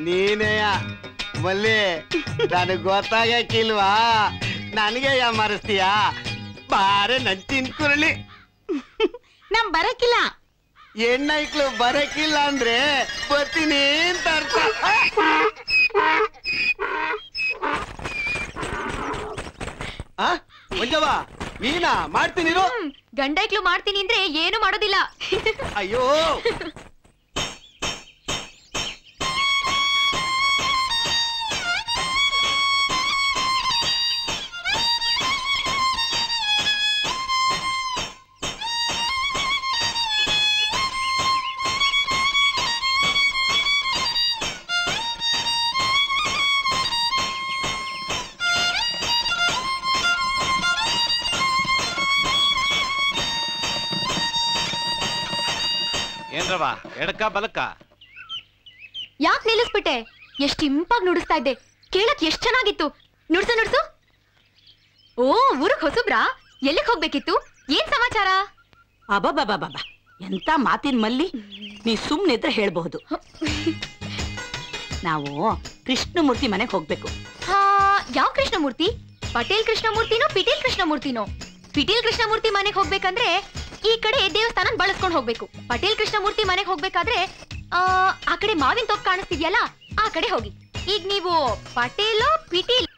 ನೀನೆಯ ಮಲ್ಲಿ ನನಗ್ ಗೊತ್ತಾಗಕ್ಕಿಲ್ವಾ ನನಗೆ ಯಾಮಾರಿಸ್ತೀಯ ಬಾರೆ ನನ್ ತಿನ್ಕುರಳಿ ನಮ್ ಬರಕಿಲ್ಲ ಹೆಣ್ಣೈಕ್ಳು ಬರಕ್ಕಿಲ್ಲ ಅಂದ್ರೆ ಬರ್ತೀನಿ ಅಂತ ಅರ್ಥ ಆ? ಮಂಜವ್ವ ನೀನಾ ಮಾಡ್ತೀನಿರು ಗಂಡೈಕ್ಳು ಮಾಡ್ತೀನಿ ಅಂದ್ರೆ ಏನು ಮಾಡೋದಿಲ್ಲ ಅಯ್ಯೋ ಏನ್ರವ ಎಡಕ ಬಲಕ ಯಾಕೆ ನಿಲ್ಲಿಸ್ಬಿಟ್ಟೆ ಎಷ್ಟ್ ಇಂಪಾಗ್ ನುಡಿಸ್ತಾ ಇದ್ದೆ ಕೇಳಕ್ ಎಷ್ಟ್ ಚೆನ್ನಾಗಿತ್ತು ನುಡ್ಸು ನುಡ್ಸು ಓ ಊರಿಗೆ ಹೊಸಬ್ರಾ ಎಲ್ಲಿಗ್ ಹೋಗ್ಬೇಕಿತ್ತು ಏನ್ ಸಮಾಚಾರ ಅಬಬಬಬ ಎಂತ ಮಾತಿನ ಮಲ್ಲಿ ನೀ ಸುಮ್ನಿದ್ರೆ ಹೇಳ್ಬಹುದು ನಾವು ಕೃಷ್ಣಮೂರ್ತಿ ಮನೆಗೆ ಹೋಗ್ಬೇಕು ಹಾ ಯಾವ ಕೃಷ್ಣಮೂರ್ತಿ ಪಟೇಲ್ ಕೃಷ್ಣಮೂರ್ತಿನೋ ಪಿಟೀಲ್ ಕೃಷ್ಣಮೂರ್ತಿನೋ ಪಿಟೀಲ್ ಕೃಷ್ಣಮೂರ್ತಿ ಮನೆಗೆ ಹೋಗ್ಬೇಕಂದ್ರೆ ಈ ಕಡೆ ದೇವಸ್ಥಾನ ಬಳಸ್ಕೊಂಡು ಹೋಗ್ಬೇಕು ಪಟೇಲ್ ಕೃಷ್ಣಮೂರ್ತಿ ಮನೆಗೆ ಹೋಗ್ಬೇಕಾದ್ರೆ ಆ ಆ ಕಡೆ ಮಾವಿನ ತೋಪ್ ಕಾಣಿಸ್ತಿದ್ಯಲ್ಲ ಆ ಕಡೆ ಹೋಗಿ ಈಗ ನೀವು ಪಟೇಲೋ ಪಿಟೀಲ್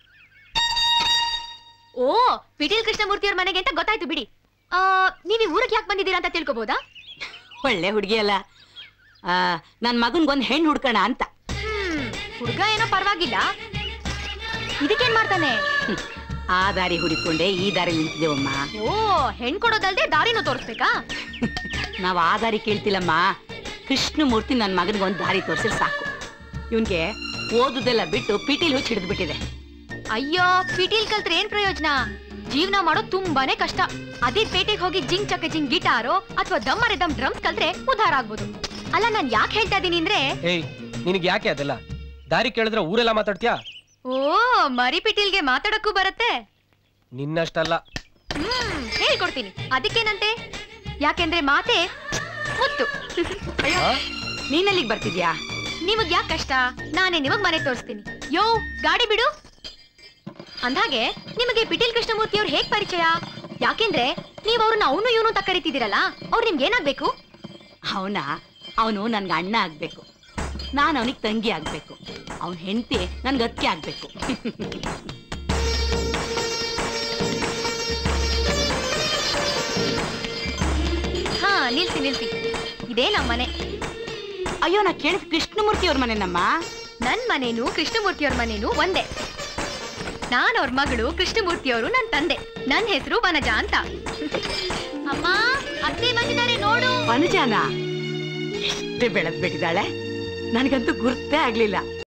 ಓ ಪಿಟೀಲ್ ಕೃಷ್ಣಮೂರ್ತಿ ಅವ್ರ ಮನೆಗೆ ಅಂತ ಗೊತ್ತಾಯ್ತು ಬಿಡಿ ಆ ನೀವ್ ಈ ಊರಿಗೆ ಯಾಕೆ ಬಂದಿದ್ದೀರಾ ಅಂತ ತಿಳ್ಕೊಬೋದಾ ಒಳ್ಳೆ ಹುಡುಗಿ ಅಲ್ಲ ಆ, ನನ್ ಮಗನ್ಗೊಂದ್ ಹೆಣ್ಣು ಹುಡ್ಕೋಣ ಅಂತ ಹ್ಮ್ ಹುಡುಗ ಏನೋ ಪರವಾಗಿಲ್ಲ ಇದಕ್ಕೇನ್ ಮಾಡ್ತಾನೆ ಹ್ಮ್. ಆ ದಾರಿ ಹುಡುಕೊಂಡೆ ಈ ದಾರಿ ನಿಂತಿದ್ದೇವಮ್ಮ ಓ ಹೆಣ್ ಕೊಡೋದಲ್ದೆ ದಾರಿನೂ ತೋರಿಸ್ಬೇಕಾ ನಾವ್ ಆ ದಾರಿ ಕೇಳ್ತಿಲ್ಲಮ್ಮ ಕೃಷ್ಣಮೂರ್ತಿ ನನ್ ಮಗನಿಗೊಂದ್ ದಾರಿ ತೋರಿಸಿದ್ರೆ ಸಾಕು ಇವನ್ಗೆ ಓದುದೆಲ್ಲ ಬಿಟ್ಟು ಪಿಟೀಲ್ ಹುಚ್ಚ ಹಿಡಿದ್ಬಿಟ್ಟಿದೆ ಅಯ್ಯೋ ಪಿಟೀಲ್ ಕಲ್ತ್ರೆ ಏನ್ ಪ್ರಯೋಜನ ಜೀವನ ಮಾಡೋದು ತುಂಬಾನೇ ಕಷ್ಟ ಅದೇ ಪೇಟೆಗೆ ಹೋಗಿ ಜಿಂಗ್ ಚಕ ಜಿಂಗ್ ಗಿಟಾರೋ ಅಥವಾ ದಮ್ಮರೆ ದಮ್ ಡ್ರಮ್ಸ್ ಕಲ್ತ್ರೆ ಉದ್ಧಾರ ಆಗ್ಬೋದು ಅಲ್ಲ ನಾನ್ ಯಾಕೆ ಹೇಳ್ತಾ ಇದೀನಿ ಅಂದ್ರೆ ಏಯ್ ನಿನಗೆ ಯಾಕೆ ಅದೆಲ್ಲ ದಾರಿ ಕೇಳಿದ್ರೆ ಊರೆಲ್ಲ ಮಾತಾಡ್ತೀಯಾ ಓ ಮರಿ ಪಿಟೀಲ್ಗೆ ಮಾತಾಡಕ್ಕೂ ಬರುತ್ತೆ ನಿನ್ನಷ್ಟಲ್ಲ ಹ್ಮ್ ಹೇಳ್ಕೊಡ್ತೀನಿ ಅದಕ್ಕೇನಂತೆ ಯಾಕೆಂದ್ರೆ ಮಾತೆ ಮುತ್ತು ಅಯ್ಯೋ ನೀನಲ್ಲಿಗ್ ಬರ್ತಿದ್ಯಾ ನಿಮಗ್ ಯಾಕೆ ಕಷ್ಟ ನಾನೇ ನಿಮಗ್ ಮನೆ ತೋರಿಸ್ತೀನಿ ಯೋ ಗಾಡಿ ಬಿಡು ಅಂದ್ಹಾಗೆ ನಿಮಗೆ ಪಿಟೀಲ್ ಕೃಷ್ಣಮೂರ್ತಿ ಅವ್ರು ಹೇಗ್ ಪರಿಚಯ ಯಾಕೆಂದ್ರೆ ನೀವ್ ಅವ್ರನ್ನ ಅವನು ಇವನು ಅಂತ ಕರಿತಿದ್ದೀರಲ್ಲ ಅವ್ರು ನಿಮ್ಗೆ ಏನಾಗ್ಬೇಕು ಅವನ ಅವನು ನನ್ಗೆ ಅಣ್ಣ ಆಗ್ಬೇಕು ನಾನು ಅವನಿಗೆ ತಂಗಿ ಆಗ್ಬೇಕು ಅವನ ಹೆಂಡತಿ ನನ್ಗೆ ಅತ್ತಿಗೆ ಆಗ್ಬೇಕು ಹಾ ನಿಲ್ಸಿ ನಿಲ್ಸಿ ಇದೇ ನಮ್ ಮನೆ ಅಯ್ಯೋ ನಾ ಕೇಳಿದ ಕೃಷ್ಣಮೂರ್ತಿ ಅವ್ರ ಮನೆನಮ್ಮ ನನ್ ಮನೇನು ಕೃಷ್ಣಮೂರ್ತಿ ಅವ್ರ ಮನೇನು ಒಂದೇ ನಾನ್ ಅವ್ರ ಮಗಳು ಕೃಷ್ಣಮೂರ್ತಿ ಅವರು ನನ್ ತಂದೆ ನನ್ ಹೆಸರು ವನಜಾ ಅಂತ ಅಮ್ಮ ಅತ್ತೆ ಬಂದಿದ್ದಾರೆ ನೋಡು ವನಜಾನ ಎಷ್ಟು ಬೆಳೆದ್ ಬಿಟ್ಟಿದ್ದಾಳೆ ನನಗಂತೂ ಗುರ್ತೇ ಆಗ್ಲಿಲ್ಲ